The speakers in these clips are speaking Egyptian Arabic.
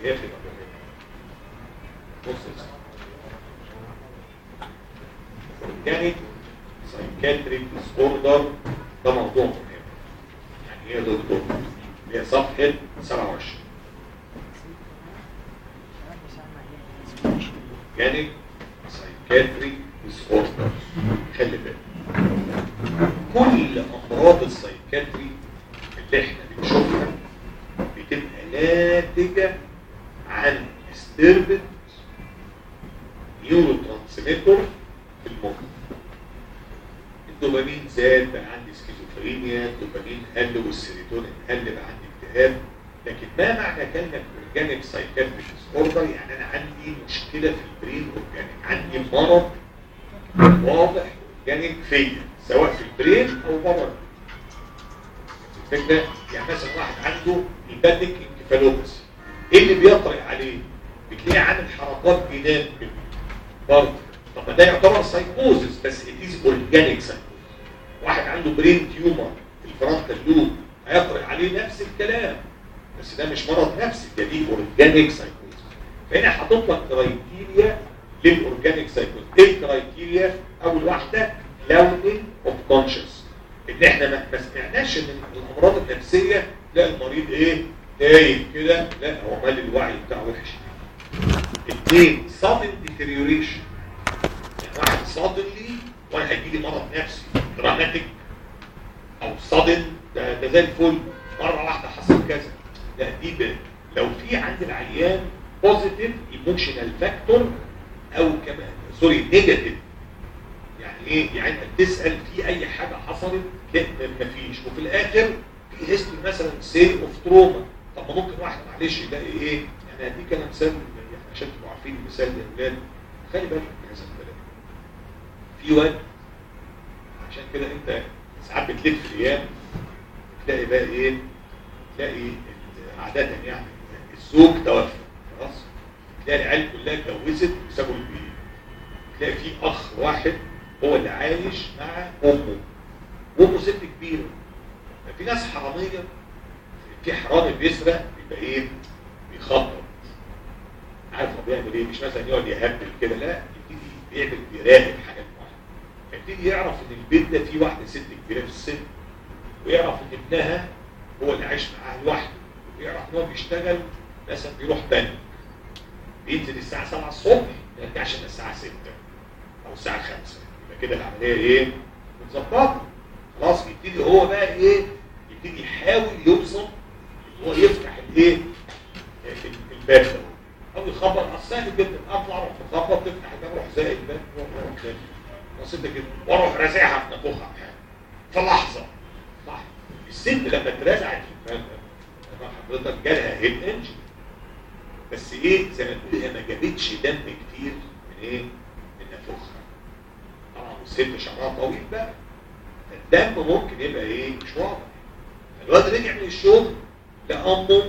يا اخي ده مهم بص يا سيدي اورجانيك سايكاتريك ديسوردر ده موضوع مهم يعني ايه يا دكتور؟ هي صفحه 27 اورجانيك سايكاتريك ديسوردر خلي بالك كل امراض السايكاتري اللي احنا بنشوفها بتبقى ناتجه عن استربت نيورو ترانسميتر في المخ الدوبامين زاد بقى عندي سكيزوفرينيا الدوبامين قل والسيروتونين قل بقى عندي اكتئاب لكن ما معنى كلمه اورجانيك سايكاتريك اوردر يعني انا عندي مشكله في البرين اورجانيك عندي مرض واضح اورجانيك فيا سواء في البرين او بره الفكره يعني مثلا واحد عنده الباتيك انكفالوباثي ايه اللي بيطرق عليه؟ بتلاقيه عامل حركات جنان كده برضه طب ما ده يعتبر سايكوزس بس اتيز اورجانيك سايكوزس واحد عنده برين تيومر في الفرونتال لوب هيطرق عليه نفس الكلام بس ده مش مرض نفسي ده دي اورجانيك سايكوزس فهنا حاطط لك كرايتيريا للاورجانيك سايكوزس ايه الكرايتيريا؟ اول واحده لونين اوف كونشس ان احنا ما ما سمعناش ان الامراض النفسيه لا المريض ايه تايه كده لا هو مال الوعي بتاعه وحش اثنين sudden deterioration يعني واحد suddenly وانا هيجي لي مرض نفسي دراماتيك او sudden ده, ده زي الفل مره واحده حصل كذا لا دي ب... لو في عند العيان بوزيتيف ايموشنال فاكتور او كمان سوري نيجاتيف يعني ايه يعني انت بتسال في اي حاجه حصلت لا مفيش وفي الاخر في هيستوري مثلا سيل اوف تروما طب ما ممكن واحد معلش يلاقي ايه يعني هديك انا مثال يعني عشان تبقوا عارفين المثال يا اولاد خلي بالك من هذا الكلام في واد عشان كده انت ساعات بتلف الايام تلاقي بقى ايه تلاقي عادة يعني الزوج توفى خلاص تلاقي العيال كلها اتجوزت وسابوا البيت تلاقي في اخ واحد هو اللي عايش مع امه وامه ست كبيره في ناس حراميه في حرامي بيسرق يبقى ايه بيخطط عارف هو بيعمل ايه مش مثلا يقعد يهبل كده لا يبتدي بيعمل بيراقب حاجات معينه يبتدي يعرف ان البيت ده فيه واحده ست كبيره في السن ويعرف ان ابنها هو اللي عايش معاها لوحده ويعرف ان هو بيشتغل مثلا بيروح بنك بينزل الساعه 7 الصبح ما يرجعش الا الساعه 6 او الساعه 5 يبقى كده العمليه ايه؟ متظبطه خلاص يبتدي هو بقى ايه؟ يبتدي يحاول يوصل ان هو يفتح الايه؟ الباب ده او يخبط اصل سهل جدا اطلع اروح اخبط تفتح الباب اروح زائد الباب واروح تاني بسيطه جدا واروح رازعها في نافوخها في لحظه صح الست لما اترزعت في الباب ده حضرتك جالها هيد انجن بس ايه زي ما تقول هي ما جابتش دم كتير من ايه؟ من نافوخها طبعا والست شعرها طويل بقى فالدم ممكن يبقى ايه؟ مش واضح الواد رجع من الشغل لامه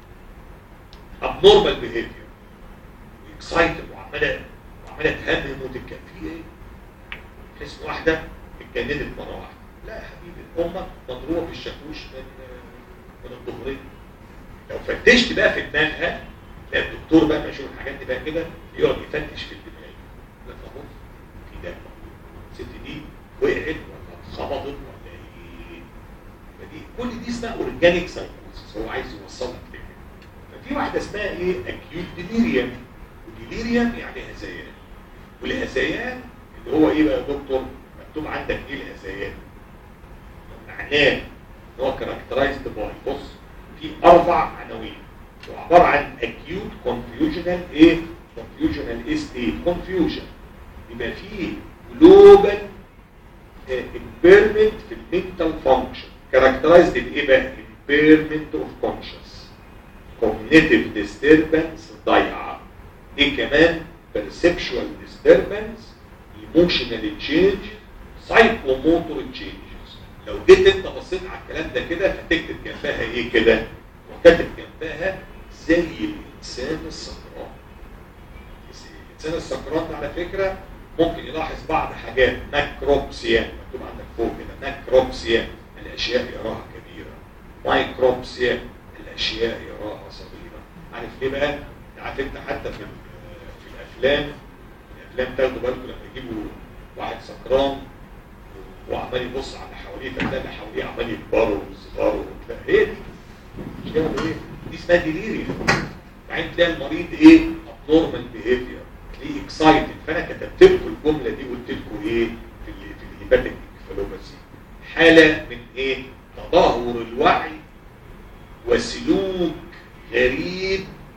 abnormal behavior واكسايتد وعماله وعماله تهمم وتتكلم في ايه؟ تحس واحده اتجننت مره واحده لا يا حبيبي امك مضروبه في الشاكوش من من الظهريه لو فتشت بقى في دماغها تلاقي الدكتور بقى ما يشوف الحاجات دي بقى كده يقعد يفتش في الدماغ لا خلاص في دم الست دي وقعت ولا اتخبطت ولا ايه فدي كل دي اسمها اورجانيك سايكوسيس هو عايز يوصل لك كده ففي واحده اسمها ايه اكيوت ديليريوم وديليريوم يعني هذيان والهذيان اللي هو ايه بقى يا دكتور مكتوب عندك ايه الهذيان معناه ان هو كاركترايزد باي بص في اربع عناوين وعباره عن acute confusional ايه confusional ايه state confusion يبقى فيه global impairment في المنتال function characterized بايه بقى impairment of conscious cognitive disturbance ضايعه دي كمان perceptual disturbance emotional change psychomotor changes لو جيت انت بصيت على الكلام ده كده هتكتب جنبها ايه كده وكاتب جنبها زي الانسان السكران الانسان السكران ده على فكره ممكن يلاحظ بعض حاجات ماكروبسيا مكتوب عندك فوق كده ماكروبسيا الاشياء يراها كبيره مايكروبسيا الاشياء يراها صغيره عارف ليه بقى؟ عارف انت حتى في في الافلام الافلام تاخدوا بالكم لما يجيبوا واحد سكران وعمال يبص على اللي حواليه فتلاقي اللي حواليه عمال يكبروا ويصغروا وبتاع هي دي مش كده ولا ايه؟ دي اسمها ديليريوم بعدين تلاقي المريض ايه؟ ابنورمال بيهيفير تلاقيه اكسايتد فانا كتبت لكم الجمله دي قلت لكم ايه؟ في ال في الهيباتيك انكفالوباثي حاله من ايه؟ تدهور الوعي وسلوك غريب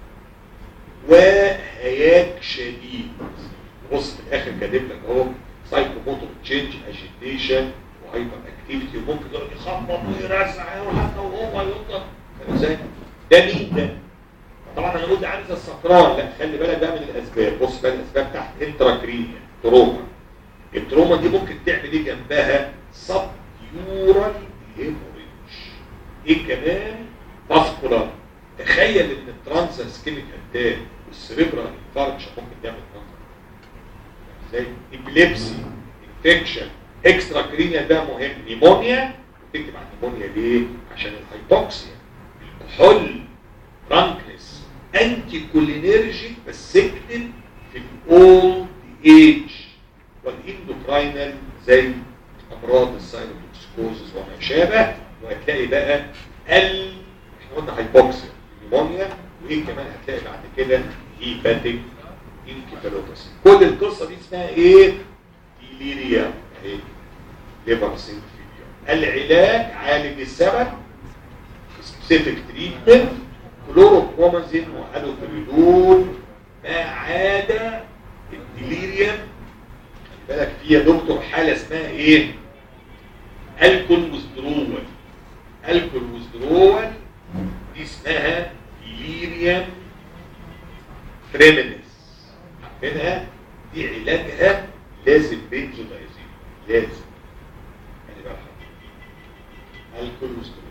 وهياج شديد بص في الاخر كاتب لك اهو سايكوموتور تشينج اجيتيشن وهايبر اكتيفيتي وممكن يقعد يخبط ويرزع وحتى وهو يقدر ازاي؟ ده مين ده؟ طبعا انا قلت عايز السكران لا خلي بالك بقى من الاسباب بص بقى الاسباب تحت انتراكرينيا تروما التروما دي ممكن تعمل ايه جنبها؟ سب يورال هيموريدج ايه كمان؟ فاسكولار تخيل ان الترانس سكيميك اتاك والسريبرال انفاركشن ممكن تعمل كانسر زي ابيليبسي انفكشن اكسترا كرينيال ده مهم نيمونيا وتكتب عن نيمونيا ليه؟ عشان الهايبوكسيا الكحول فرانكنس انتي كولينيرجيك بس اكتب في الاولد ايج والاندوكراينال زي امراض السايروتوكسكوزس وما شابه وهتلاقي بقى ال احنا قلنا هايبوكسيا نيمونيا وايه كمان هتلاقي بعد كده هيباتيك انكفالوباثي كل القصه دي اسمها ايه ديليريا اهي ليفر سينفيليا العلاج عالج السبب سبيسيفيك تريتمنت كلوروكرومازين والوبريدول ما عدا الديليريا خلي بالك في يا دكتور حاله اسمها ايه الكول ويزدرول الكول ويزدرول دي اسمها ديليريم فريمنس عارفينها دي علاجها لازم بنزودايزين لازم يعني بقى الكول ويزدرول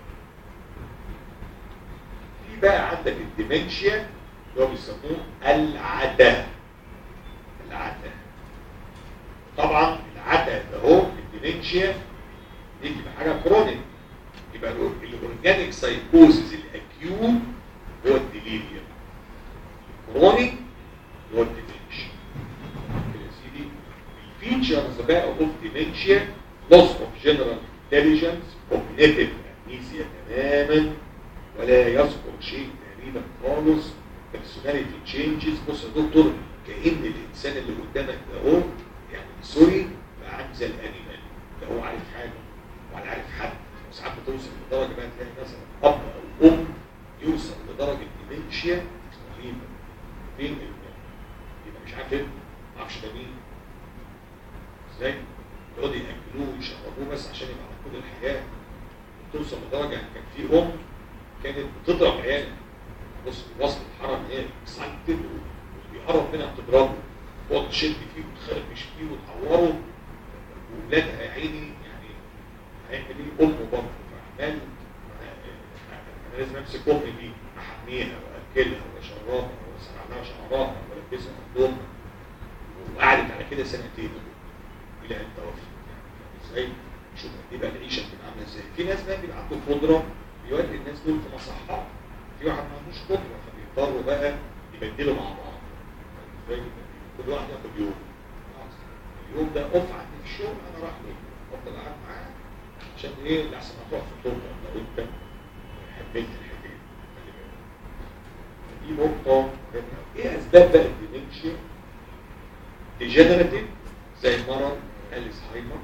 في بقى عندك الديمنشيا اللي هو بيسموه العتا العتا طبعا العتا ده هو الديمنشيا دي بتبقى حاجه كرونيك يبقى الاورجانيك سايكوزز الاكيوت هو الديليريوم كرونيك هو الديمنشيا يا سيدي الفيتشرز بقى اوف ديمنشيا loss of general intelligence cognitive amnesia تماما ولا يذكر شيء تقريبا خالص personality changes بص يا دكتور كأن الإنسان اللي قدامك ده هو يعني سوري بقى عامل زي الأنيمال ده هو عارف حاجة ولا عارف حد وساعات بتوصل لدرجة بقى تلاقي مثلا أب أو أم يوصل لدرجة ديمنشيا رهيبة فين ال- يبقى مش عارف ايه ما اعرفش ده مين ازاي يقعدوا ياكلوه ويشربوه بس عشان يبقى على كل الحياه توصل لدرجه يعني كان في ام كانت بتضرب عيالها بص وسط الحرم هي اكسايتد وبيقرب منها بتضربه تقعد تشد فيه وتخربش فيه وتعوره واولادها يا عيني يعني هيعمل ايه امه برضه فعمال انا لازم امسك امي دي احميها واكلها واشربها واسرع لها شعرها والبسها هدومها وقعدت على كده سنتين الى ان توفت يعني ازاي شوف يبقى العيشه بتبقى عامله ازاي في ناس بقى بيبقى عنده قدره بيودي الناس دول في مصحات في واحد ما عندوش قدره فبيضطروا بقى يبدلوا مع بعض ازاي كل واحد ياخد يوم خلاص. اليوم ده اوف عندي في الشغل انا راح له افضل قاعد معاه عشان ايه اللي احسن ما تروح في التربه لو انت حبيت الحكايه خلي بالك. دي نقطه مهمة. ايه اسباب بقى الديمنشيا ديجنراتيف زي مرض الزهايمر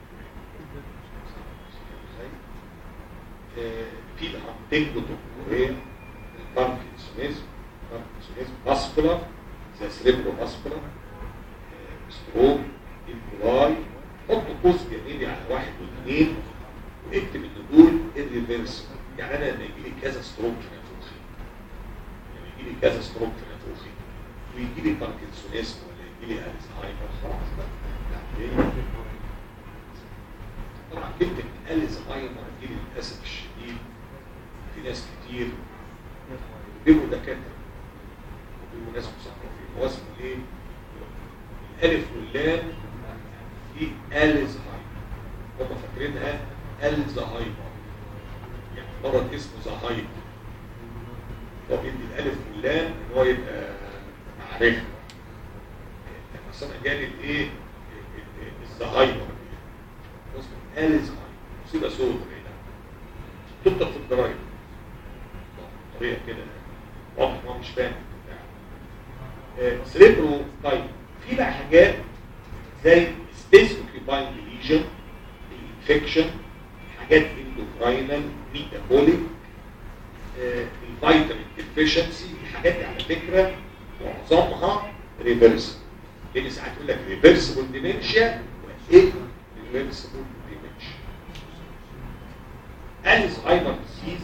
آه، في الهانتنج وهي الباركنسونيزم باركنسونيزم ماسكولار زي سريبرو ماسكولار ستروك الكولاي حط قوس جانبي على واحد واثنين واكتب ان دول الريفرس يعني انا لما يجي لي كذا ستروك في نافوخي لما يجي لي كذا ستروك في نافوخي ويجي لي باركنسونيزم ولا يجي لي الزهايمر خلاص بقى يعني إيه؟ طبعا كلمة الزهايمر دي للأسف الشديد في ناس كتير بيبقوا دكاترة وبيبقوا ناس مثقفين هو اسمه ايه؟ الألف واللام في الزهايمر هم فاكرينها الزهايمر يعني مرض اسمه زهايمر هو بيدي الالف واللام ان هو يبقى معرفه بس انا جالي الايه الزهايمر اسمه الزهايمر مصيبه سوداء هنا تكتب في الجرايد طريقه كده واضح ما هو مش فاهم سريبرو طيب في بقى حاجات زي سبيس اوكيباينج ليجن الانفكشن حاجات اندوكراينال ميتابوليك الفيتامين ديفيشنسي الحاجات دي على فكره معظمها ريفرسبل لان ساعات يقول لك ريفرسبل ديمنشيا وايه ريفرسبل ديمنشيا الزهايمر ديزيز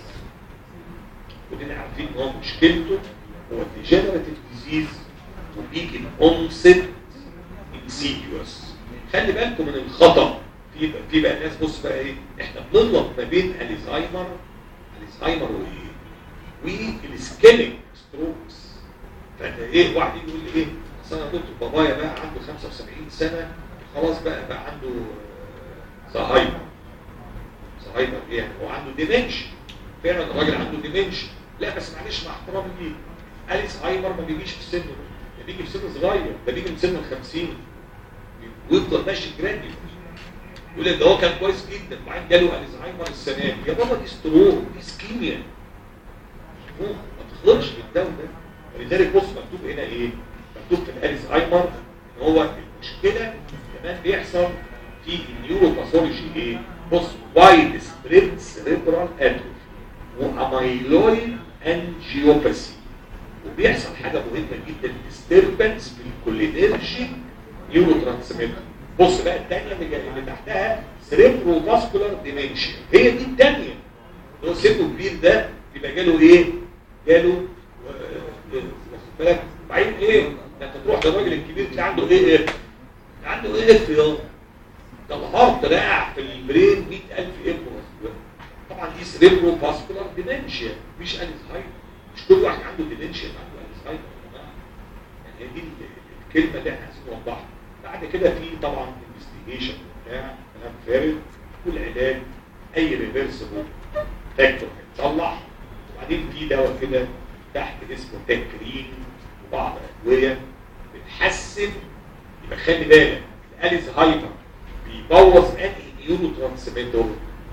كلنا عارفين ان هو مشكلته هو ديجنراتيف ديزيز وبيجي الاونست انسيديوس خلي بالكم من الخطا في بقى في بقى ناس بص بقى ايه احنا بنغلط ما بين الزهايمر الزهايمر وايه والسكيلينج ستروكس فانت ايه واحد يجي يقول لي ايه اصل انا قلت بابايا بقى عنده 75 سنه خلاص بقى بقى عنده زهايمر زهايمر ايه يعني هو عنده ديمنشن فعلا الراجل عنده ديمنشن لا بس معلش مع احترامي ليه الزهايمر ما بيجيش في سن ده بيجي في سن صغير ده بيجي من سن ال 50 ويفضل ماشي جراديوال يقول لك ده هو كان كويس جدا وبعدين جاله الزهايمر السنه دي يا بابا دي ستروك دي سكيميا ما تخلطش بالدواء ده ولذلك بص مكتوب هنا ايه مكتوب في الالزهايمر ان هو المشكله كمان بيحصل في النيوروباثولوجي ايه بص وايد سبريد سيريبرال اتروفي واميلويد انجيوباثي وبيحصل حاجه مهمه جدا ديستربنس في الكولينرجي نيورو ترانسميتر بص بقى الثانيه اللي تحتها سيريبرو فاسكولار ديمنشيا هي دي الثانيه اللي هو سنه كبير ده يبقى جاله ايه جاله واخد بالك وبعدين ايه ده انت تروح للراجل الكبير اللي عنده ايه ايه عنده ايه اف يا ده الهارت راقع في البرين 100000 اف طبعا دي سيريبرو فاسكولار ديمنشيا مش الزهايمر مش كل واحد عنده ديمنشيا عنده الزهايمر يا جماعه يعني دي الكلمه اللي احنا عايزين نوضحها بعد كده في طبعا انفستيجيشن بتاع كلام فارغ والعلاج اي ريفرسبل فاكتور هيتصلح وبعدين في دواء كده تحت اسمه تكرين وبعض ادويه بتحسن يبقى خلي بالك الالزهايمر بيبوظ انهي نيورو ترانسميتر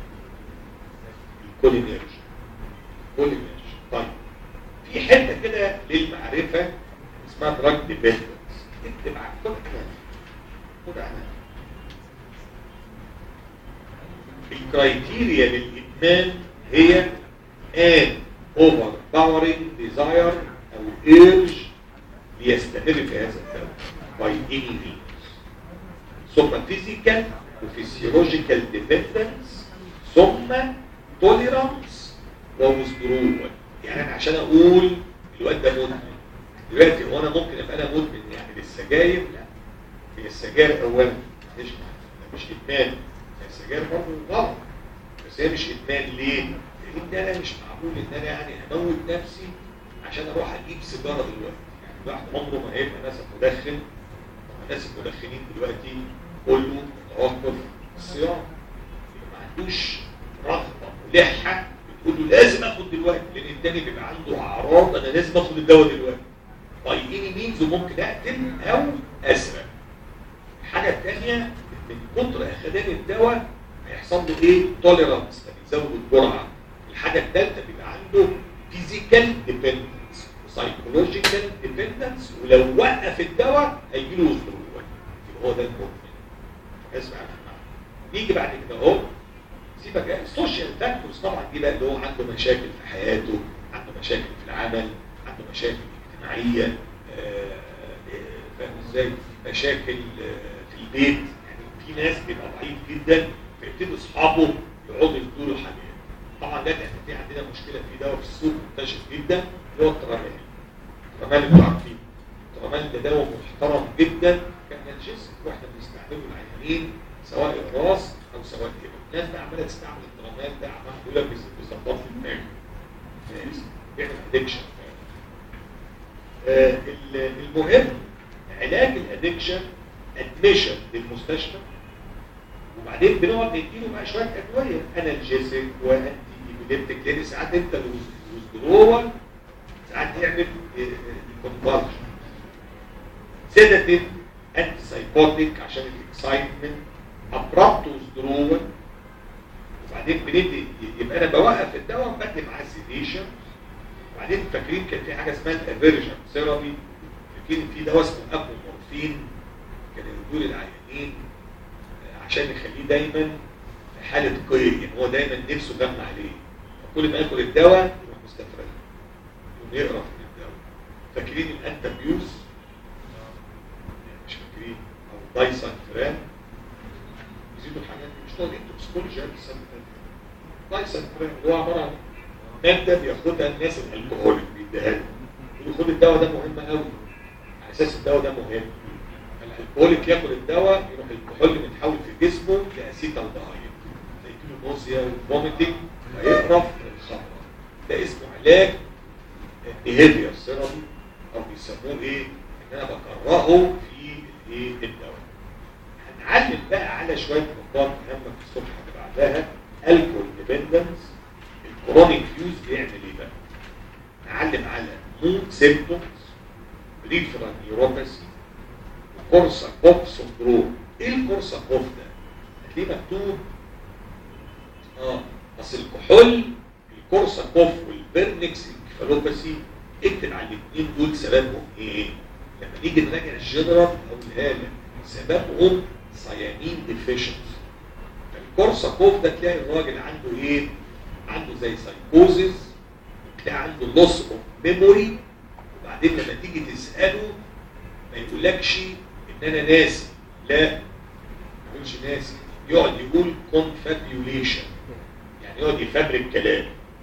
الكولينيرجي الكولينيرجي طيب في حته كده للمعرفه اسمها دراج ديبندنس اكتب على كل خد عنها الكرايتيريا للادمان هي ان اوفر باورنج ديزاير او ايرج ليستمر في هذا الدواء باي اني مينز ثم فيزيكال وفيسيولوجيكال ديبندنس ثم توليرانس ووزدرول يعني انا عشان اقول الواد ده مدمن دلوقتي هو انا ممكن ابقى انا مدمن يعني للسجاير لا هي السجاير اولا مش مش ادمان السجاير برضه غلط بس هي مش ادمان ليه؟ لان انا مش معقول ان انا يعني اموت نفسي عشان اروح اجيب سيجاره دلوقتي يعني الواحد عمره ما هيبقى مثلا مدخن الناس المدخنين دلوقتي كله متوقف الصيام ما عندوش رغبه ملحه بتقول له لازم اخد دلوقتي لان التاني بيبقى عنده اعراض انا لازم اخد الدواء دلوقتي طيب ايه مينز وممكن اقتل او اسرق الحاجه الثانيه من كتر اخدان الدواء هيحصل له ايه توليرانس فبيزود الجرعه الحاجه الثالثه بيبقى عنده فيزيكال ديبندنس وسايكولوجيكال ديبندنس ولو وقف الدواء هيجي له وزدرول يبقى هو ده المدمن اسمع نيجي بعد كده اهو سيبك يعني السوشيال فاكتورز طبعا دي بقى اللي هو عنده مشاكل في حياته عنده مشاكل في العمل عنده مشاكل اجتماعيه فاهم ازاي مشاكل في البيت يعني في ناس بيبقى ضعيف جدا فيبتدوا اصحابه يقعدوا يدوا له حاجات طبعا ده احنا في عندنا مشكله في دواء في السوق منتشر جدا اللي هو الترامال الترامال انتوا عارفين الترامال ده دواء محترم جدا كانالجيسك واحنا بنستعمله العيانين سواء الراس او سواء كده الناس بقى عماله تستعمل الترامال ده عمال يقول لك بيظبط لي الدماغ بيعمل ادكشن آه المهم علاج الادكشن ادميشن للمستشفى وبعدين بنقعد نديله بقى شويه ادويه انالجيسك وانتي ايبيليبتيك لان ساعات انت الوزدرول هيعمل كونفرجن سيداتيف انتي سايكوتيك عشان الاكسايتمنت ابرابت وذرول وبعدين بندي يبقى انا بوقف الدواء وبدي معاه سيديشن وبعدين فاكرين كان في حاجه اسمها الافيرجن ثيرابي فاكرين في دواء اسمه ابومورفين كانوا يدوا للعيانين عشان يخليه دايما في حاله قيء يعني هو دايما نفسه دم عليه فكل ما ياكل الدواء يروح مستفرغ يقوم يقرف من الدواء فاكرين الانتابيوس مش فاكرين او دايسون فران يزيدوا الحاجات دي مش طالعين توكسيكولوجي قبل السنه اللي فاتت دايسون فران اللي هو عباره عن ماده بياخدها الناس الالكهوليك بيديها لهم يقولوا خد الدواء ده مهم قوي على اساس الدواء ده مهم الالكهوليك ياكل الدواء يروح الكحول متحول في جسمه لاسيتالدهايد فيجيله نوزيا وفوميتنج فيقرف الخمره ده اسمه علاج بيهيفير ثيرابي او بيسموه ايه ان انا بكرهه في الايه الدواء هنعلم بقى على شويه نقاط مهمه في الصبح اللي بعدها الكول ديبندنس الكرونيك فيوز بيعمل ايه بقى نعلم على مود سيمبتومز ريفرال نيوروباثي كورسا كوف سندروم ايه الكورسا كوف ده هتلاقيه مكتوب اه بس الكحول الكورسا كوف والبرنكس انكفالوباثي اكتب على الاثنين دول سببهم ايه لما نيجي نراجع الجنرال اقولها لك سببهم صيامين ديفيشنسي الكورسا كوف ده تلاقي الراجل عنده ايه عنده زي سايكوزز تلاقي عنده لوس اوف ميموري وبعدين لما تيجي تساله ما يقولكش ان انا ناسي لا ما يقولش ناسي يقعد يقول كونفابيوليشن يعني يقعد يفبرك كلام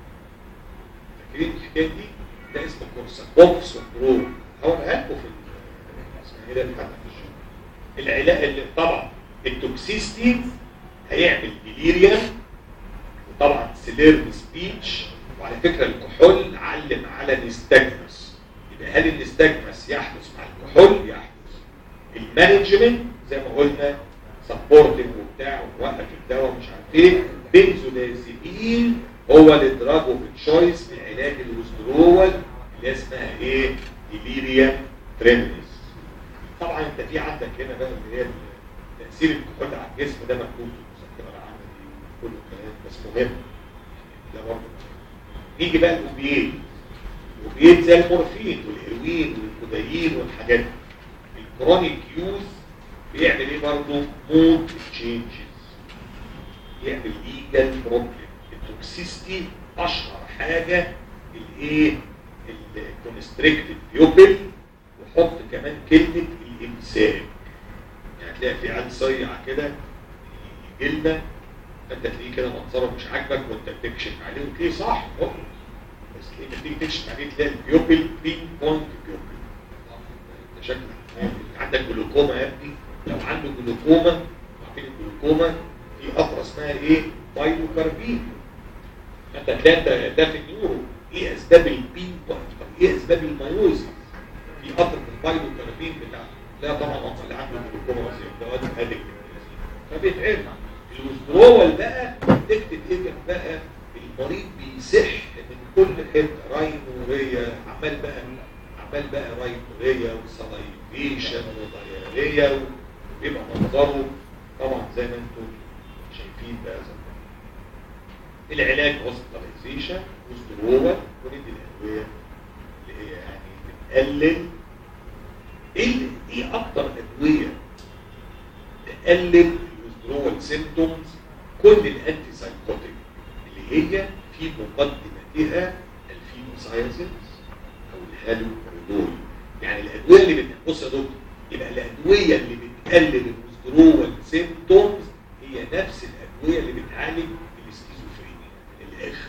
فاكرين الحكايه دي ده اسمه كورساكوف سندروم هوريها لكم في اسمها ايه ده بتاعت العلاج اللي طبعا التوكسيستي هيعمل ديليريوم وطبعا سيليرم سبيتش وعلى فكره الكحول علم على الاستجمس يبقى هل الاستجمس يحدث مع الكحول يحدث المانجمنت زي ما قلنا سبورتنج وبتاع ونوقف الدواء مش عارف ايه بنزودازيبين هو الدراج اوف تشويس في علاج الوسترول اللي اسمها ايه؟ ديليريا تريمنس طبعا انت في عندك هنا بقى اللي هي تاثير الكحول على الجسم ده مكتوب في المذكره العامه دي كل الكلام بس مهم ده برضه نيجي بقى الاوبيات الاوبيات زي المورفين والهيروين والكودايين والحاجات دي الكرونيك يوز بيعمل ايه برضه مود تشينجز يعمل ليجال بروبلم التوكسيستي اشهر حاجه الايه الكونستريكتد بيوبل وحط كمان كلمه الامساك يعني تلاقي في عيال صيع كده جلده فانت تلاقيه كده منظره مش عاجبك وانت بتكشف عليه وتلاقيه صح هو بس تلاقيه تيجي تكشف عليه تلاقي البيوبل بين بوينت بيوبل شكلك عندك جلوكوما يا ابني لو عنده جلوكوما عارفين الجلوكوما في قطره اسمها ايه بايلوكاربين انت تلاقي ده في النيورو ايه اسباب البين طب ايه اسباب الميوزيس في قطره البايلوكاربين بتاع لا طبعا هم اللي عنده جلوكوما وزي ده واد هادك فبيتعرف الوزدرول بقى تكتب ايه بقى المريض بيسح من كل حته راينوريا عمال بقى عمال بقى رايتوريا وصلايفيشن وضيارية ويبقى منظره طبعا زي ما انتم شايفين بقى زي العلاج هوسبيتاليزيشن وسترول وندي الادويه اللي هي يعني بتقلل ايه ايه اكتر ادويه تقلل الوسترول سيمتومز كل الانتي سايكوتيك اللي هي في مقدمتها الفينوسايزنز او الهالوبريدول يعني الادويه اللي بت... بص يا دكتور يبقى الادويه اللي بتقلل الوسترول سيمتومز هي نفس الادويه اللي بتعالج السكيزوفرينيا من الاخر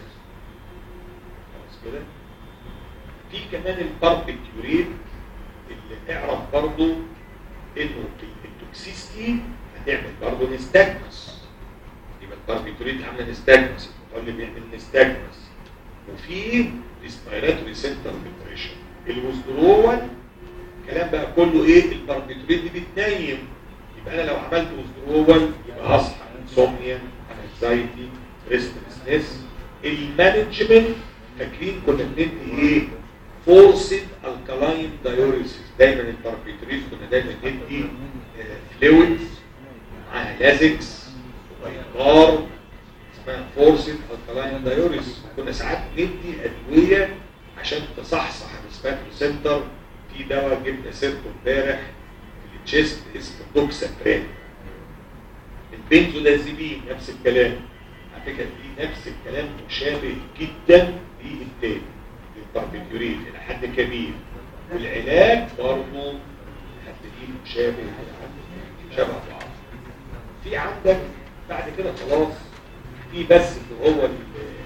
خلاص كده في كمان الباربيتيوريت اللي اعرف برضو انه التوكسيستي هتعمل برضو نستاجمس يبقى الباربيتيوريت عامله نستاجمس اللي بيعمل نستاجمس وفي ريسبيراتوري سنتر ديبريشن الوزدرول الكلام بقى كله ايه الباربيتوريت دي بتنيم يبقى انا لو عملت وزدرول يبقى هصحى انسومنيا انكزايتي ريستلسنس المانجمنت فاكرين كنا بندي ايه فورسد الكالاين دايوريسيس دايما الباربيتريت كنا دايما ندي فلويدز معاها لازكس وبيقار اسمها فورسد الكالاين دايوريسيس كنا ساعات ندي ادويه عشان تصحصح الريسباتوري سنتر في دواء جبنا سيرته امبارح في التشيست اسمه دوكسابرين البنزودازيبين نفس الكلام على فكره دي نفس الكلام مشابه جدا للتاني للباربيتوريت الى حد كبير والعلاج برضه هتلاقيه مشابه شبه بعض في عندك بعد كده خلاص في بس اللي هو ال-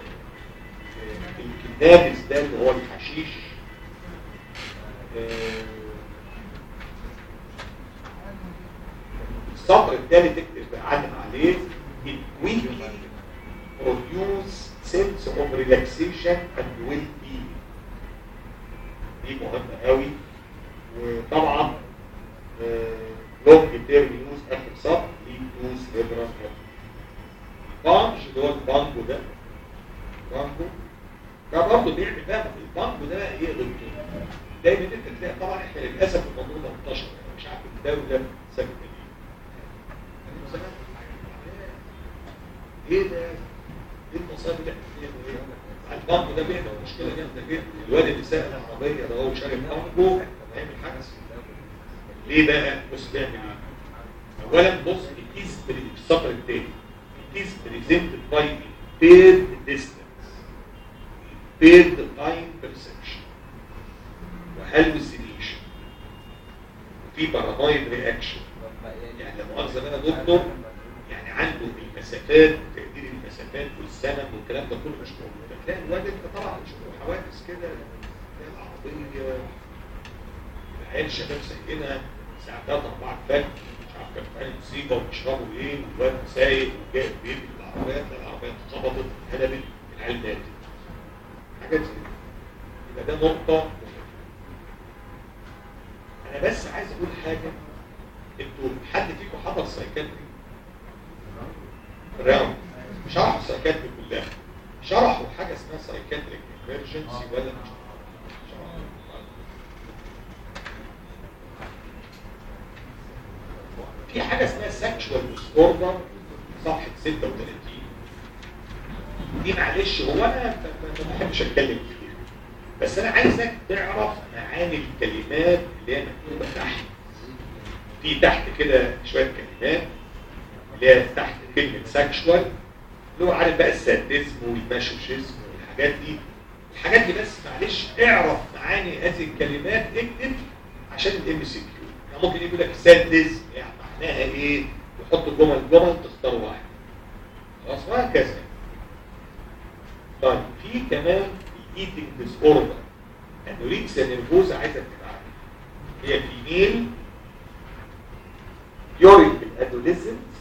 الكنابس ده اللي هو الحشيش آه، السطر الثالث اكتب علم عليه it quickly produce sense of relaxation and well-being دي مهمة قوي وطبعا لونج تيرم يوز اخر سطر ليه يوز ليبرال بانج اللي هو البانجو ده بانجو ده برضه بيعمل بقى البانجو ده بقى ايه ضده دايما انت تلاقي طبعا احنا للاسف الموضوع ده منتشر يعني مش عارف الدوله سبب ايه أنا زمان ايه ده ايه المصايب اللي احنا فيها ايه البانجو ده بيعمل مشكله جامده جدا الواد اللي ساق العربيه ده هو شارب بانجو هيعمل حادث ليه بقى بص بيعمل ايه اولا بص الكيس في السطر الثاني الكيس بريزنتد باي بيرد ديستانس بيرد تايم بيرسبشن وهلوسينيشن وفي بارانويد رياكشن يعني لا مؤاخذه بقى دكتور يعني عنده المسافات تقدير المسافات والزمن والكلام ده كله مش موجود تلاقي الواد انت طبعا مش حوادث كده تلاقي العربيه العيال شباب سايقينها الساعه 3 4 الفجر مش عارف كانوا في مصيبه وبيشربوا ايه والواد سايق وجاي بيجري العربيه تلاقي العربيه اتخبطت اتهدمت العيال ماتت حاجات زي كده يبقى ده نقطه مهمة. انا بس عايز اقول حاجه انتوا حد فيكم حضر سايكاتري راوند شرحوا السايكاتري كلها شرحوا حاجه اسمها سايكاتريك ايمرجنسي ولا مش شرحوا في حاجه اسمها سكشوال ديسوردر صفحه 36 دي معلش هو انا ما- ما بحبش اتكلم كتير بس انا عايزك تعرف معاني الكلمات اللي هي مكتوبه تحت في تحت كده شويه كلمات اللي هي تحت كلمه سكشوال اللي هو عارف بقى السادسم والماشوشيزم والحاجات دي الحاجات دي بس معلش اعرف معاني هذه الكلمات اكتب عشان الام سي كيو يعني ممكن يقول لك سادسم يعني معناها ايه يحط جمل جمل تختار واحد خلاص وهكذا طيب في كمان الايتنج ديس اوردر انوريكسيا نيرفوزا عايزك تبقى هي فيميل during الادوليسنس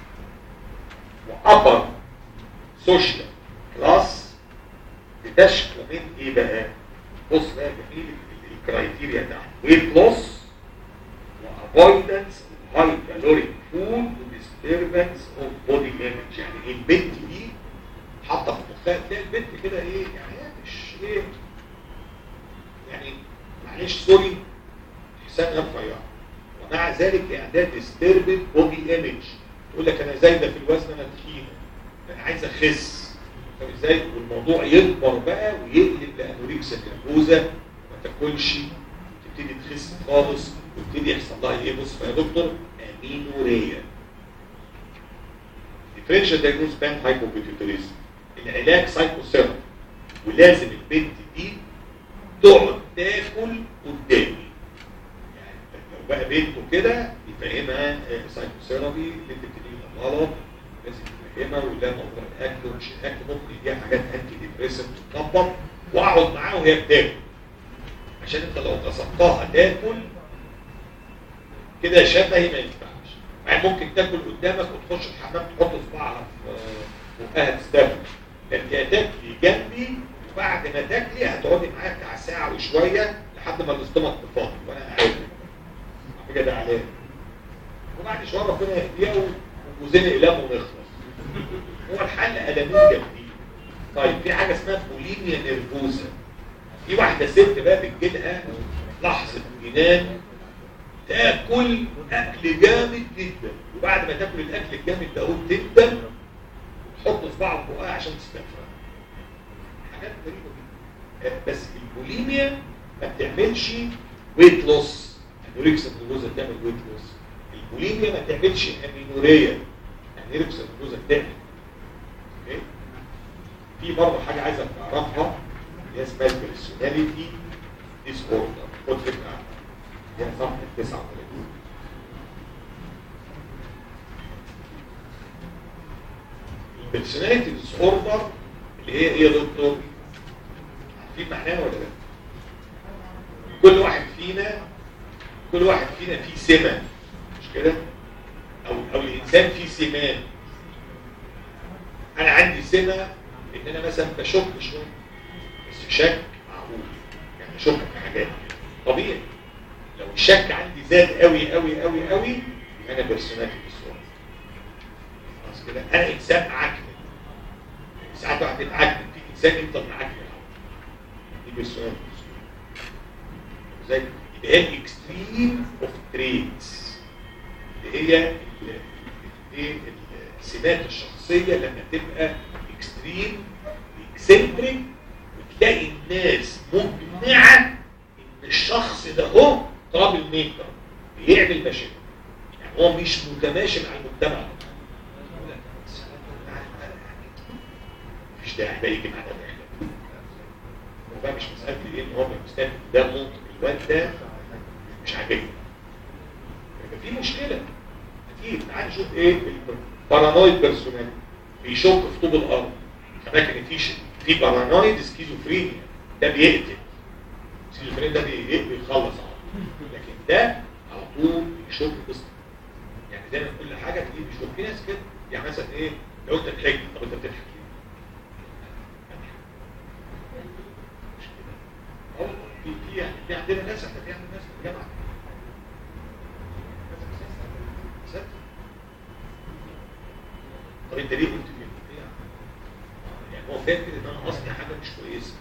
وابر سوشيال كلاس بتشكل من ايه بقى؟ بص بقى جميل الكرايتيريا تحت ويت لوس وافويدنس هاي كالوريك فود وديستربنس اوف بودي ايمج يعني ايه البنت دي حاطه في مخها تلاقي البنت كده ايه يعني هي مش ايه يعني معلش سوري حسابها رفيع ومع ذلك اعداد ديستربد بودي ايمج يقول لك انا زايده في الوزن انا تخينه انا عايز اخس طب ازاي والموضوع يكبر بقى ويقلب لانوريكسيا نيرفوزا ما تاكلش تبتدي تخس خالص ويبتدي يحصل لها ايه بص يا دكتور امينوريا ديفرنشال دايجنوز بان هايبوبيتيتوريزم العلاج سايكوثيرابي ولازم البنت دي تقعد تاكل قدامي يعني لو بقى بنته كده يفهمها سايكوثيرابي اللي انت بتديه غلط لازم تفهمها ولا موضوع الاكل ومش الاكل ممكن يديها حاجات انتي ديبريسنت تطبق واقعد معاها وهي بتاكل عشان انت لو غصبتها تاكل كده شبهي ما ينفعش يعني ممكن تاكل قدامك وتخش الحمام تحط صباعها في بقها تستقبل انت هتاكلي جنبي وبعد ما تاكلي هتقعدي معايا بتاع ساعه وشويه لحد ما الاستومك تفضي وانا قاعد على فكره ده علامه وبعد شويه ربنا يهديها وزنق لام ونخلص هو الحل قلمين جنبي طيب في حاجه اسمها بوليميا نيرفوزا في واحده ست بقى بتجيلها لحظه جنان تاكل اكل جامد جدا وبعد ما تاكل الاكل الجامد ده قول تبدا تحط صباعك في بقها عشان تستفرغ حاجات غريبه جدا آه، بس البوليميا ما بتعملش ويت لوس انوركسيا نيروزا بتعمل ويت لوس البوليميا ما تعملش امينوريا انوركسيا نيروزا بتعمل اوكي في برضه حاجه عايزك تعرفها اللي هي اسمها البيرسوناليتي ديس اوردر خد فكره عنها هي صفحه 39 البيرسوناليتي ديس اوردر اللي هي ايه يا دكتور؟ عارفين معناها ولا لا؟ كل واحد فينا كل واحد فينا فيه سمة مش كده؟ او او الانسان فيه سمان انا عندي سمة ان انا مثلا بشك شويه بس شك معقول يعني شك في حاجات طبيعي لو الشك عندي زاد قوي قوي قوي قوي يبقى انا بيرسوناليتي ديسوردر خلاص كده انا انسان عكنن ساعات واحد بيتعكنن في انسان يفضل معكنن دي بيرسوناليتي زي اللي هي الاكستريم اوف تريتس اللي هي ال- ايه السمات الشخصيه لما تبقى اكستريم اكسنتريك وتلاقي الناس مقنعه ان الشخص ده هو ترابل ميكر بيعمل مشاكل يعني هو مش متماشي مع المجتمع مفيش داعي بقى يجي معانا الرحله هو بقى مش مساله ايه ان هو مستني ده منطق الواد ده مش عاجبني يبقى في مشكله اكيد تعال نشوف ايه البارانويد بيرسوناليتي بيشك في طوب الارض فاكر ان في ش- في بارانويد سكيزوفرينيا ده بيقتل السكيزوفرينيا ده بي- بيخلص على طول لكن ده على طول بيشك بس يعني دايما كل حاجه تلاقيه بيشك في ناس كده يعني مثلا ايه لو انت بتحكي طب انت بتضحك ليه؟ مش كده. أو في في يعني في عندنا ناس احنا في عندنا ناس في الجامعه ست. طب انت ليه قلت كده؟ ليه يعني؟ يعني هو فاكر ان انا قصدي حاجه مش كويسه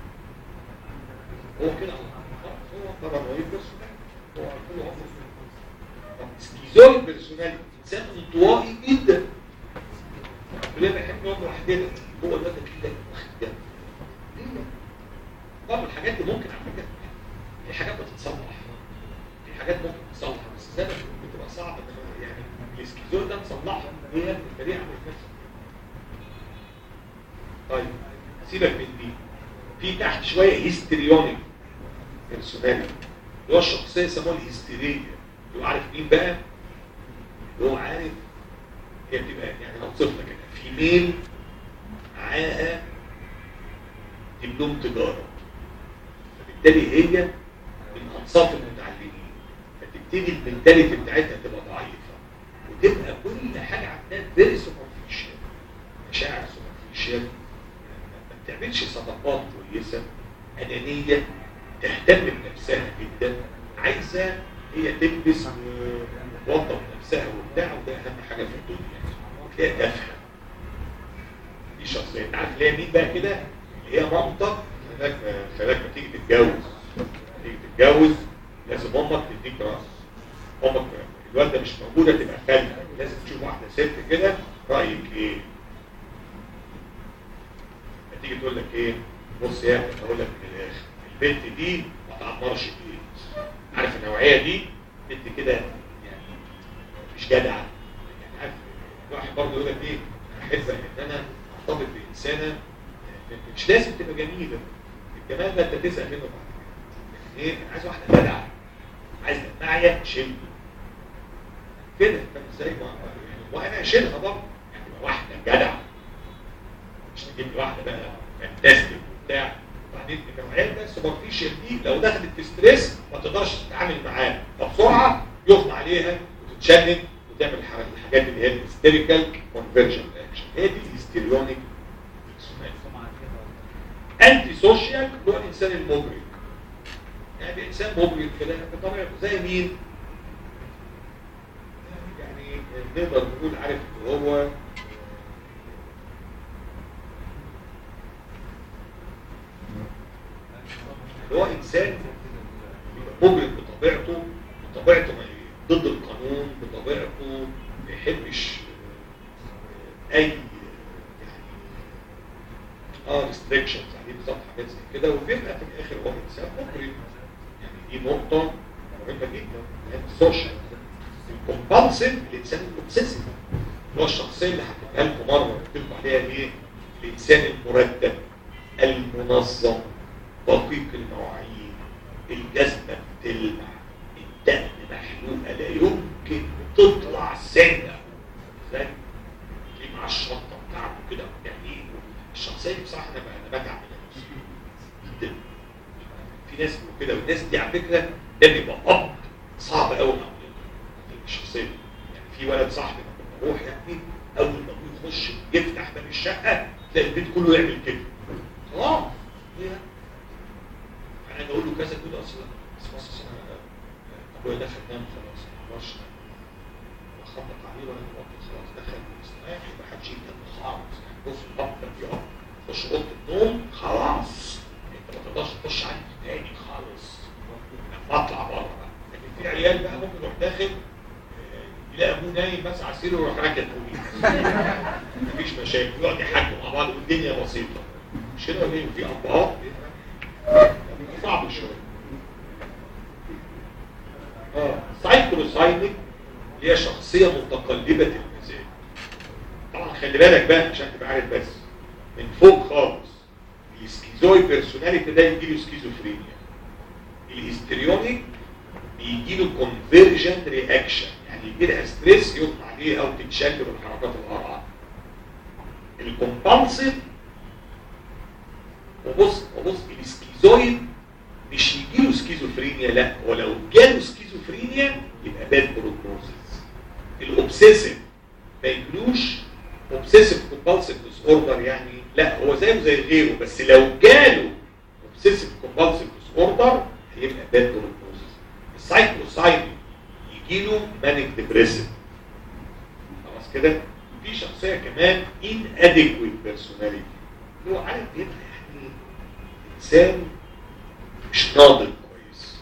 هو كده خلاص، هو بارانويد بيرسوناليتي هو كله عمره طب سكيزويد بيرسوناليتي انسان انطوائي جدا ليه بيحب يقعد لوحدنا هو ده كده واخد جنب ليه؟ طب الحاجات دي ممكن على فكره في حاجات بتتصلح في حاجات ممكن تتصلح بس زي ما بتبقى صعبه إن- يعني السكيزويد ده نصلحه هي الطريقه عملت نفسها طيب سيبك من دي في تحت شويه هيستريونيك بيرسوناليتي اللي هو الشخصيه يسموها الهستيريه اللي هو عارف مين بقى؟ اللي هو عارف هي بتبقى يعني اوصف لك كده في ميل معاها دبلوم تجاره فبالتالي هي من انصاف المتعلمين فتبتدي المنتاليتي بتاعتها تبقى ضعيفه وتبقى كل حاجه عندها فيري سوبرفيشال مشاعر سوبرفيشال ما بتعملش صداقات كويسه انانيه تهتم بنفسها جدا عايزه هي تلبس وتوضب نفسها وبتاع وده اهم حاجه في الدنيا وتلاقيها تافهه دي شخصيه انت عارف اللي هي مين بقى كده اللي هي مامتك خلاك خلاك ما تيجي تتجوز تيجي تتجوز لازم امك تديك راس امك الوالده مش موجوده تبقى خالها لازم تشوف واحده ست كده رايك ايه تيجي تقول لك ايه بص يا اخي اقول لك من الاخر البنت دي ما تعمرش بيت عارف النوعيه دي بنت كده يعني مش جدعه يعني عارف واحد برضه يقول لك ايه احب ان انا ارتبط بانسانه مش لازم تبقى جميله الجمال ده انت تزهق منه بعد كده ايه عايز واحده جدعه عايز معايا شيلني كده فاهم ازاي ما- يعني وانا اشيلها برضه يعني تبقى واحده جدعه مش تجيب لي واحده بقى فانتاستيك وبتاع وبعدين النوعيه ده السوبرفيشال دي لو دخلت في ستريس ما تقدرش تتعامل معاه فبسرعه يغمى عليها وتتشنج وتعمل الح- الحاجات اللي هي الهيستيريكال كونفرجن اكشن هي دي الهيستيريونيك انتي سوشيال اللي هو الانسان المبرك يعني انسان مبرك كده بطبيعته زي مين؟ يعني نقدر نقول عارف اللي هو اللي هو انسان مجرم بطبيعته بطبيعته ما ي- ضد القانون بطبيعته ما يحبش آه، اي يعني اه ريستريكشنز عليه بالظبط حاجات زي كده وبيبقى في الاخر هو انسان مجرم يعني دي نقطه مهمه جدا يعني السوشيال الكومبالسيف الانسان الاوبسيسيف هو الشخصيه اللي هتبقى لكم مره قلت لكم عليها ايه الانسان المرتب المنظم دقيق المواعيد الجزمه بتلمع الدقن محلوقه لا يمكن تطلع سنه فاهم تلاقيه مع الشنطه بتاعته كده يعني الشخصيه دي بصراحه انا انا بتعب منها جدا في ناس بيقولوا كده والناس دي على فكره ده بيبقى اب صعب قوي مع الشخصيه دي. يعني في ولد صاحبي لما بروح يعني اول ما ابوه يخش يفتح باب الشقه تلاقي البيت كله يعمل كده خلاص هي انا بقول له كذا كده اصلا بس بص أصل انا ابويا دخل نام خلاص ما اقدرش اخبط عليه ولا دلوقتي خلاص دخل مستريح يبقى محدش يتكلم خالص بص البطل يقف خش اوضه النوم خلاص انت ما تقدرش تخش عندي تاني خالص لما اطلع بره بقى لكن في عيال بقى ممكن يروح داخل آه، يلاقي ابوه نايم بس على السرير ويروح راكب فوقيه مفيش مشاكل يقعد يحكوا مع بعض والدنيا بسيطه مش كده ولا ايه في ابهات صعب شويه اه سايكلوساينيك هي شخصيه متقلبه المزاج طبعا خلي بالك بقى عشان تبقى عارف بس من فوق خالص السكيزويد بيرسوناليتي ده يجي له سكيزوفرينيا الهستريونيك بيجي له كونفيرجنت رياكشن يعني يجي لها ستريس يطلع عليه او تتشل من حركات القرعه الكومبالسيف وبص وبص السكيزويد مش يجي له سكيزوفرينيا لا هو لو جاله سكيزوفرينيا يبقى باد بروجنوزيس الاوبسيسيف ما يجلوش اوبسيسيف كومبالسيف ديس اوردر يعني لا هو زيه زي غيره بس لو جاله اوبسيسيف كومبالسيف ديس اوردر هيبقى باد بروجنوزيس السايكلوسايد يجي له مانيك ديبريسيف خلاص كده في شخصيه كمان ان اديكويت بيرسوناليتي اللي هو عارف يبقى يعني انسان مش ناضج كويس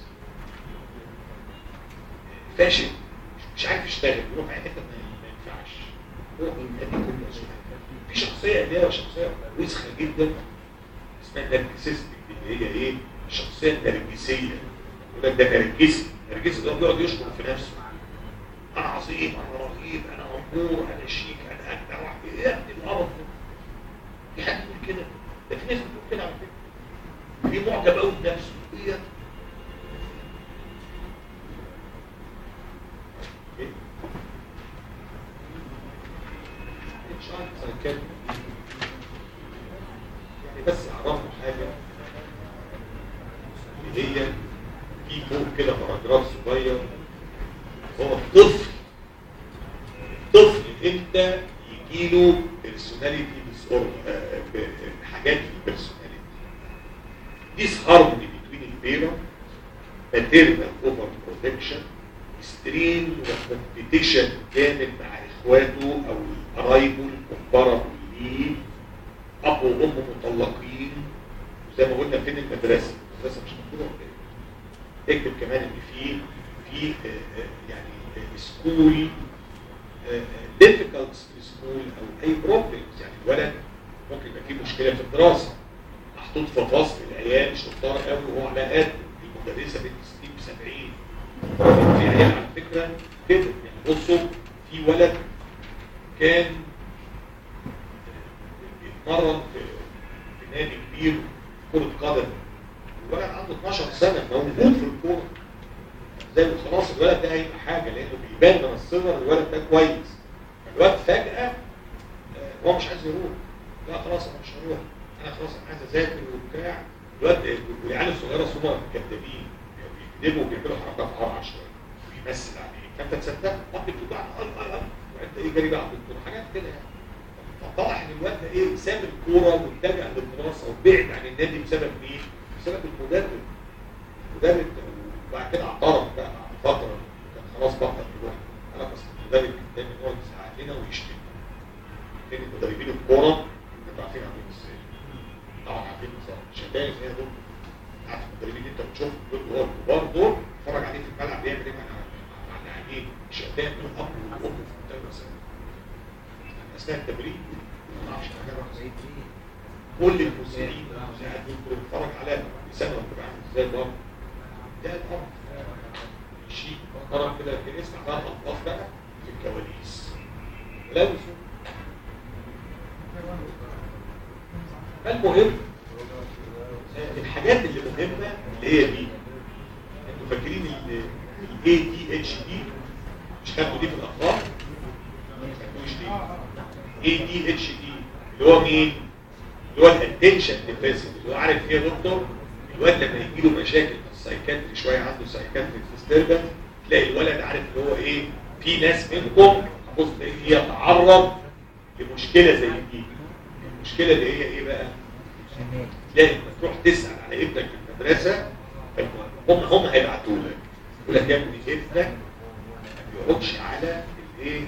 فاشل مش عارف يشتغل يروح في حته ما ما ينفعش هو من اديكويت بيرسوناليتي في شخصيه اللي هي شخصيه وسخه جدا اسمها نرجسيستك اللي هي ايه الشخصيه النرجسيه يقول لك ده نرجسي نرجسي ده بيقعد يشكر في نفسه انا عظيم انا رهيب انا امور انا شيك انا اجدع واحد ايه يا ابني القرف ده في حد يقول كده ده في ناس بتقول كده على فكره في معجب قوي بنفسه ايه يا إيه؟ مش عارف سايكاتري يعني بس عرفنا حاجه اللي هي في فوق كده باراجراف صغير هو الطفل الطفل امتى يجيله بيرسوناليتي ديس حاجات في البيرسوناليتي ديس هارموني بين البيرنت ماتيرنال اوفر بروتكشن سترين وكومبيتيشن جامد مع اخواته او قرايبه الكبار ليه اب وام مطلقين وزي ما قلنا فين المدرسه المدرسه مش مكتوبه ولا ايه اكتب كمان ان في في آه، آه، يعني سكول difficult سكول او اي بروبلمز يعني الولد ممكن يبقى فيه مشكله في الدراسه محطوط في فصل العيال شطار قوي وهو على قد المدرسه بنت 60 70 في عيال على فكره كده يعني بصوا في ولد كان بيتمرن في في نادي كبير كرة قدم الولد عنده 12 سنة موجود في الكورة زي خلاص الولد ده هيبقى حاجة لأنه بيبان من الصغر الولد ده كويس الولد فجأة آه، هو مش عايز يروح لا خلاص أنا مش هروح أنا خلاص أنا عايز أذاكر وبتاع الولد والعيال الصغيرة هم كدابين بيكذبوا وبيعملوا حركات قرعة شوية ويمثل عليه فأنت تصدق طب بتوجع أي أي أي وأنت إيه جري بقى على الدكتور حاجات كده يعني فطلع ان الواد ده ايه ساب الكوره واتجه للدراسه وبعد عن النادي بسبب مين؟ بسبب المدرب المدرب وبعد كده اعترف بقى بعد فتره كان خلاص بطل يروح انا بس المدرب كان دايما يقعد يزعق لنا ويشتم لان مدربين الكوره انتوا عارفين عاملين ازاي طبعا عارفين ازاي شتايم هي دول عارف المدربين تعمل اب وام في منتهى الرسائل اثناء التمرين ما اعرفش حاجه كل المسلمين المساعد دول بيتفرج على لسانه بتبقى عامل ازاي برضه ده الامر شيء محترم كده لكن اسمع بقى الالفاظ بقى في الكواليس لا وصول المهم الحاجات اللي مهمة اللي هي دي انتوا فاكرين ال ADHD مش خدتوا دي في الأخبار؟ ما خدتوش دي ADHD اللي هو مين؟ اللي هو الاتنشن ديفيسيت اللي هو عارف ايه يا دكتور؟ الواد لما يجي له مشاكل في السايكاتري شوية عنده سايكاتري ديستربنس تلاقي الولد عارف اللي هو ايه؟ في ناس منكم بص تلاقيه يتعرض لمشكلة زي دي المشكلة اللي هي ايه بقى؟ تلاقي لما تروح تسأل على ابنك في المدرسة هم هم هيبعتوا لك يقول لك يا ابني ابنك ما بيقعدش على الايه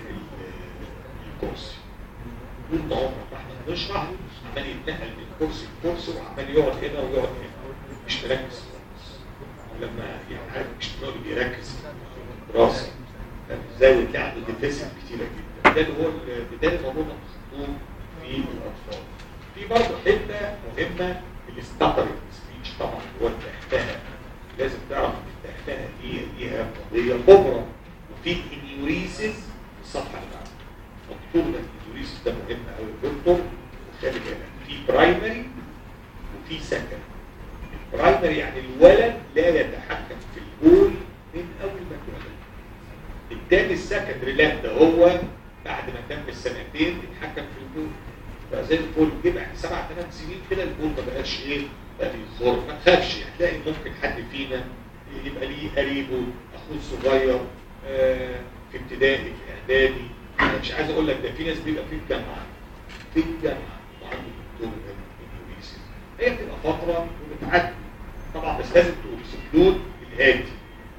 الكرسي طول ما عمرك ما احنا بنشرح عمال يتنقل من كرسي لكرسي وعمال يقعد هنا ويقعد هنا مش مركز خالص ولما يعني عارف مش بنقول بيركز في الدراسة ازاي وتلاقي عنده ديفيسيت كتيرة جدا ده اللي هو بداية الموضوع ده مخطوط في الأطفال في برضه حته مهمه الاستقرت سبيتش طبعا اللي هو التحتها لازم تعرف ان التحتها دي ليها قضيه كبرى وفي انيوريسيس في الصفحه اللي بعدها مكتوب ده الانيوريسيس ده مهم قوي الدكتور وخلي بالك في برايمري وفي سكندري البرايمري يعني الولد لا يتحكم في البول من اول ما اتولد التاني السكندري لا ده هو بعد ما تم السنتين يتحكم في البول فزي الفل جه بعد سبع ثمان سنين كده البول ما بقاش ايه بقى بيخر ما تخافش هتلاقي ممكن حد فينا يبقى ليه قريبه اخوه الصغير آه في ابتدائي في اعدادي انا مش عايز اقول لك ده في ناس بيبقى في الجامعه في الجامعه وعنده دكتور انجليزي هي بتبقى فتره وبتعدي طبعا بس لازم تكسكلود الاتي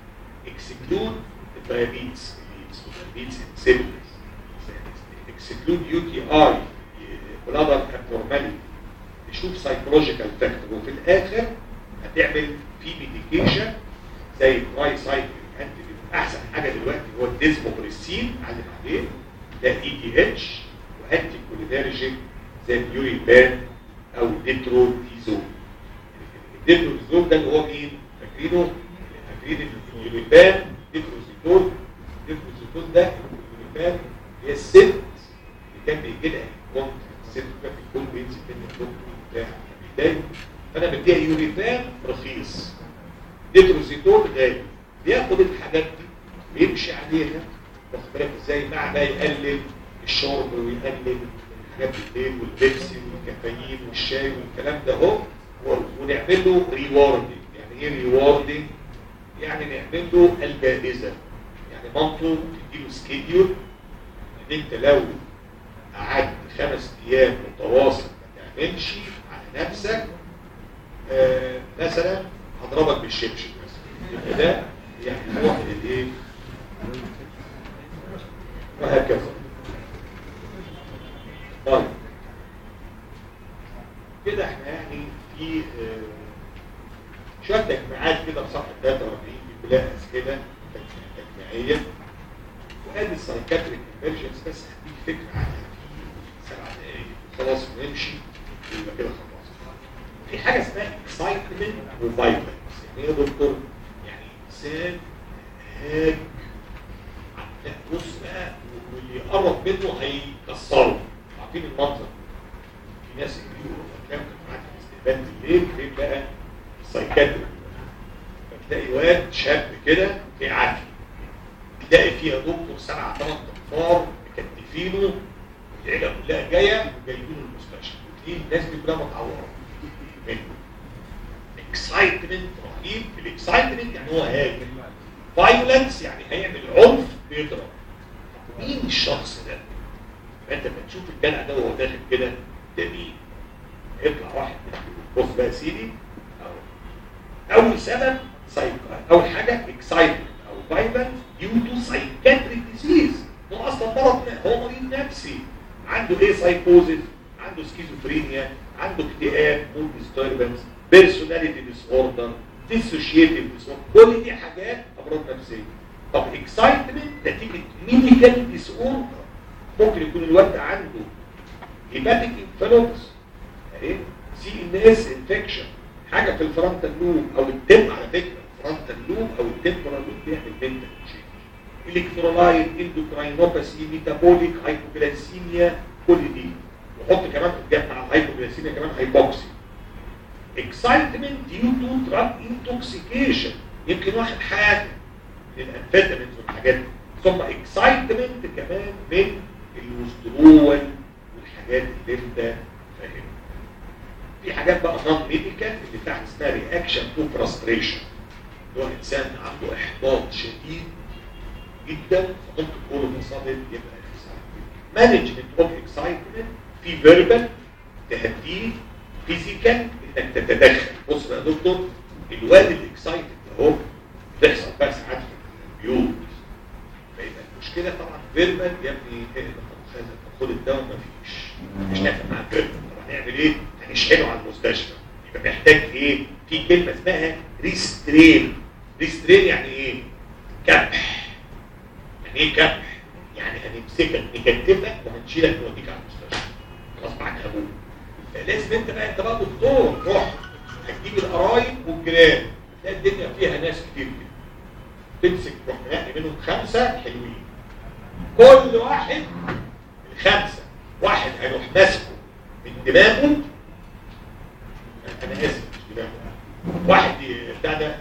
اكسكلود الدايابيتس الدايابيتس سيلز اكسكلود يو تي اي بلادر ابنورمالي تشوف سايكولوجيكال فاكتور وفي الاخر هتعمل في ميديكيشن زي التراي سايكل انتي احسن حاجه دلوقتي هو الديزموبريسين علم عليه ده اي دي اتش وانتي كولينرجيك زي اليوريبان او الديتروديزون الديتروديزون ده اللي هو مين؟ فاكرينه؟ فاكرين اليوريبان ديتروزيتون الديتروزيتون ده اليوريبان هي الست اللي كان بيجي لها كونت الست كان بيكون بينزل منه الدكتور بتاع بيضايق فانا بديها يوريبان رخيص ديتروزيتون غالي بياخد الحاجات دي بيمشي عليها واخد بالك ازاي مع بقى يقلل الشرب ويقلل الحاجات بالليل والبيبسي والكافيين والشاي والكلام ده اهو ونعمل له ريواردنج يعني ايه ريواردنج؟ يعني نعمل له الجائزه يعني مامته تديله سكيديول ان انت لو قعدت خمس ايام متواصل ما تعملش على نفسك آه مثلا هضربك بالشبشب مثلا ده يعني نوع من الايه وهكذا طيب كده احنا يعني في آه شويه تجميعات كده في صفحه 43 دي كلها اسئله تجميعيه وقال السايكاتريك انفيرجنس بس هديك فكره عنها في سبع دقائق خلاص نمشي يبقى كده خلاص في حاجه اسمها اكسايتمنت وفايبرنس يعني ايه يا دكتور؟ يعني انسان هاج لا بص بقى واللي يقرب منه هيكسره عارفين المنظر في ناس بيقولوا افلام كانت معاك استقبال بالليل فين بقى السايكاتري فتلاقي واد شاب كده في عافيه تلاقي فيها دكتور سبع ثمان انفار مكتفينه العيله كلها جايه وجايبينه المستشفى وتلاقي الناس دي كلها متعوره منه اكسايتمنت رهيب الاكسايتمنت يعني هو هاجم فايولنس يعني هيعمل عنف بيضرب مين الشخص ده؟ فانت لما تشوف الجدع ده وهو داخل كده ده مين؟ يطلع واحد بص بقى يا سيدي اول سبب سايكو اول حاجه اكسايتمنت او فايولنس ديو تو سايكاتريك ديزيز هو اصلا مرض هو مريض نفسي عنده ايه سايكوزيس عنده سكيزوفرينيا عنده اكتئاب مود ديستربنس بيرسوناليتي ديس اوردر ديسوشيتيف ديس كل دي حاجات امراض نفسيه طب اكسايتمنت نتيجه ميديكال ديس اوردر ممكن يكون الواد عنده هيباتيك انفلوبس اهي سي ان اس انفكشن حاجه في الفرونتال لوب او التم على فكره الفرونتال لوب او التمبرال لوب بيعمل منتال الكترولايت اندوكراينوباثي ميتابوليك هايبوجلايسيميا كل دي وحط كمان قدام مع الهايبوجلايسيميا كمان هايبوكسي اكسايتمنت ديو تو دراج انتوكسيكيشن يمكن واخد حاجه للانفيتامينز والحاجات دي ثم اكسايتمنت كمان من الوسترول والحاجات اللي انت فاهمها في حاجات بقى نون ميديكال اللي تحت اسمها رياكشن تو فرستريشن اللي هو انسان عنده احباط شديد جدا فممكن كل مصادر يبقى مانجمنت اوف اكسايتمنت في فيربال تهديه فيزيكال انك تتدخل بص بقى يا دكتور الواد الاكسايتد اهو بيحصل بقى ساعات في البيوت فيبقى المشكله طبعا فيربال يا ابني ايه خد الدواء مفيش مش نافع مع فيربال طب هنعمل ايه؟ هنشحنه على المستشفى يبقى محتاج ايه؟ في كلمه اسمها ريسترين ريسترين يعني ايه؟ كبح يعني ايه كبح؟ يعني هنمسكك نكتفك وهنشيلك نوديك على المستشفى غصب عن ابوك لازم انت بقى انت بقى دكتور روح هتجيب القرايب والجيران تلاقي الدنيا فيها ناس كتير كده تمسك تروح منقي منهم خمسه حلوين كل واحد الخمسه واحد هيروح ماسكه من دماغه انا اسف مش دماغه واحد بتاع ده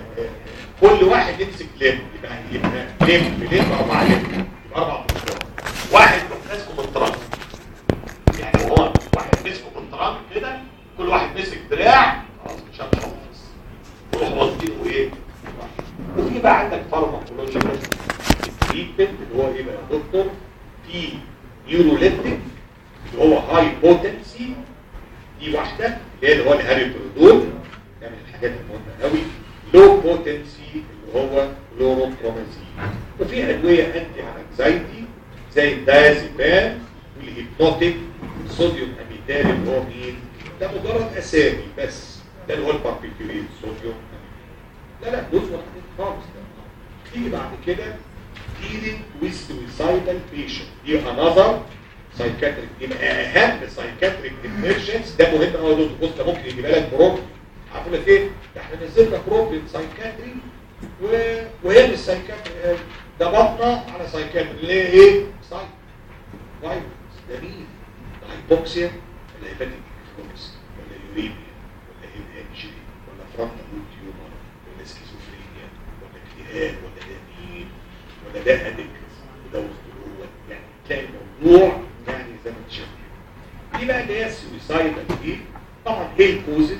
كل واحد يمسك لم يبقى يبقى لم لم اربعه لم يبقى اربع دكتور واحد ماسكه من الطرف يعني هو واحد مسكه بالطرام كده كل واحد مسك دراع خلاص مش هتحفظ وروح واخدينه ايه وفي بقى عندك فارماكولوجي التريتمنت اللي هو ايه بقى يا دكتور في نيوروليتيك اللي هو هاي بوتنسي دي واحده اللي هي اللي هو الهاريبردول ده من الحاجات المهمه قوي لو بوتنسي اللي هو كلوروبرومازين وفي ادويه انتي انكزايتي زي الدايازيبام والهيبنوتيك صوديوم اميتال اللي هو مين ده مجرد اسامي بس ده اللي هو الباربيكيوريت صوديوم لا لا دول واحدين خالص ده تيجي بعد كده dealing with suicidal patient دي another psychiatric يبقى اهم psychiatric emergency ده مهم قوي يا دكتور بص ده ممكن يجيب لك بروبلم عارف لك ايه؟ ده احنا نزلنا بروبلم سايكاتري و... وهي مش سايكاتري ده بطنه على سايكاتري اللي هي ايه؟ سايك فايروس ده مين؟ هايبوكسيا ولا هيباتيك انفلونس ولا يوريميا ولا هيل ولا فرونتال تيومر ولا سكيزوفرينيا ولا اكتئاب ولا ده مين ولا ده ادكت وده وسط يعني تلاقي الموضوع يعني زي ما انت شايف دي بقى اللي هي السويسايدال دي طبعا ايه الكوزز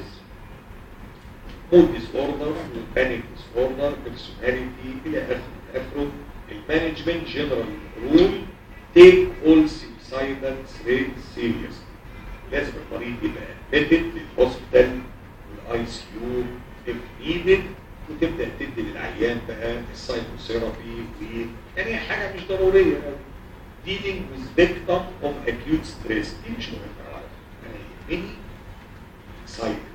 مود ديس اوردر والبانيك ديس اوردر بيرسوناليتي الى اخره اخره المانجمنت جنرال رول تيك اول suicidal threat seriously لازم المريض يبقى admitted للهوسبيتال والاي سي يو if needed وتبدا تدي للعيان بقى السايكوثيرابي و يعني حاجه مش ضروريه قوي dealing with victim of acute stress دي مش مهمه على فكره انا يهمني excited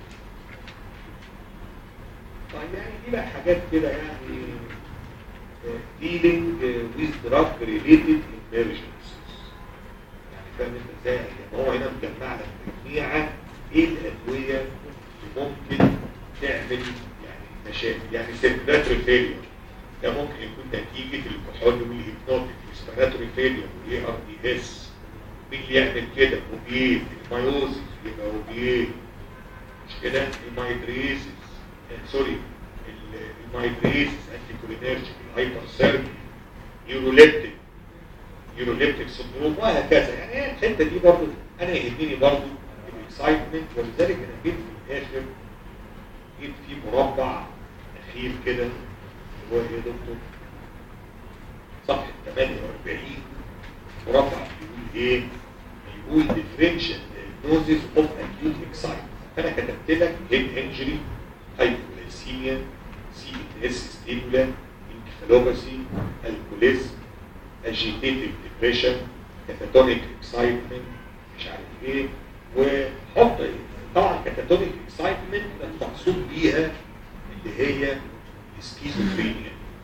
طيب يعني دي بقى حاجات كده يعني dealing with drug related emergencies فاهم انت ازاي يعني هو هنا مجمع لك تجميعه ايه الادويه اللي ممكن تعمل يعني مشاكل يعني سيركلاتوري فيلير ده ممكن يكون نتيجه الكحول والهيبنوتيك ريسبيراتوري فيلير والاي ار دي اس مين اللي يعمل كده اوبيت المايوزيس يبقى اوبيت مش كده المايدريزيس سوري المايدريزيس انتي كولينرجيك الهايبر سيرجي نيوروليبتيك يوروليبتيك سندروم وهكذا يعني هي الحته دي برضه انا يهمني برضه الاكسايتمنت ولذلك انا جيت في الاخر جيت في مربع اخير كده هو ايه يا دكتور؟ صفحه 48 مربع بيقول ايه؟ بيقول ديفرنشال دياجنوزيس اوف اكيوت اكسايتمنت فانا كتبت لك هيد انجري هايبوغليسيميا سي ان اس ستيمولا انكفالوباسي الكوليزم agitated depression catatonic excitement مش عارف ايه وحط طبعا catatonic excitement المقصود بيها اللي هي سكيزوفرينيا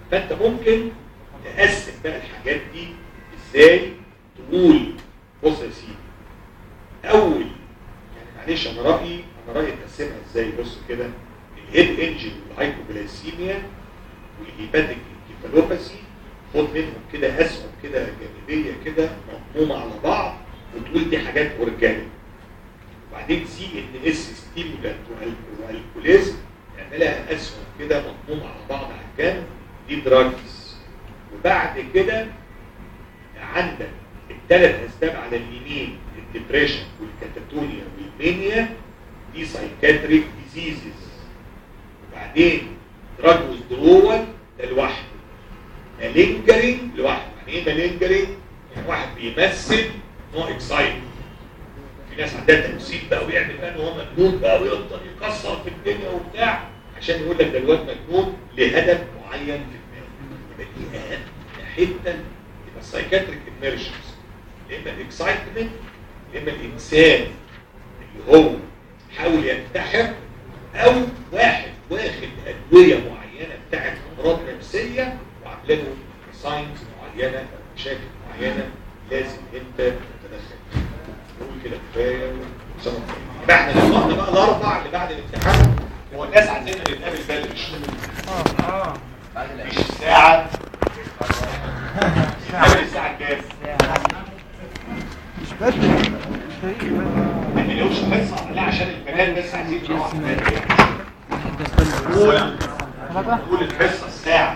فانت ممكن تقسم بقى الحاجات دي ازاي تقول بص يا سيدي اول يعني معلش انا رايي انا رايي تقسمها ازاي بص كده الهيد انجن والهايبوجلايسيميا والهيباتيك انكفالوباثي خد منهم كده اسهم كده جانبيه كده مضمومه على بعض وتقول دي حاجات اورجانيك وبعدين سي ان اس ستيمولانت والكوليزم نعملها اسهم كده مضمومه على بعض على الجنب دي دراجز وبعد كده عندك الثلاث اسباب على اليمين الدبريشن والكاتاتونيا والمانيا دي سايكاتريك ديزيزز وبعدين دراج ويزدرول ده لوحده مالينجرينج لوحده يعني ايه مالينجرينج؟ يعني واحد بيمثل نوع اكسايتد في ناس عندها تمثيل بقى ويعمل بقى ان هو مجنون بقى ويفضل يكسر في الدنيا وبتاع عشان يقول لك ده الواد مجنون لهدف معين في دماغه يبقى دي اهم حته يبقى السايكاتريك اميرجنس يا اما الاكسايتمنت يا اما الانسان اللي هو حاول ينتحر او واحد واخد ادويه معينه بتاعت امراض نفسيه وعامله له ساينز معينه او مشاكل معينه لازم انت تتدخل نقول كده كفايه وسلام عليكم. يبقى احنا لقاءنا بقى الاربع اللي بعد الامتحان هو الناس عايزيننا نتقابل بدري اه مش الساعه نتقابل الساعه كام؟ مش بدري مش بدري ما نلاقوش حصه لا عشان البنات بس عايزين نروح بدري قول قول الحصه الساعه